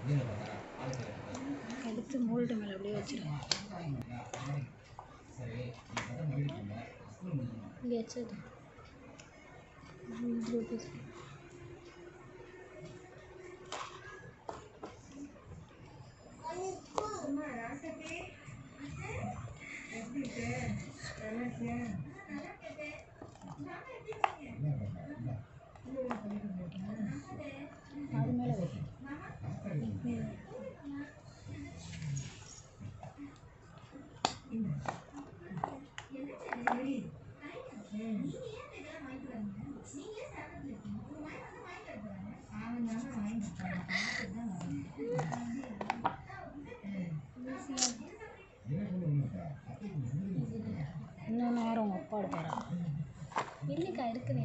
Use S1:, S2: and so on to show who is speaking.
S1: எடுத்து மோல்டு மேலே அப்படியே வச்சிருங்க இங்கே வச்சது ப்ளூடூத் அது மேலே வை மேலே. இன்னும் நேரம் உங்கள் அப்பா எடுப்பாரா இல்லைக்கா இருக்குனே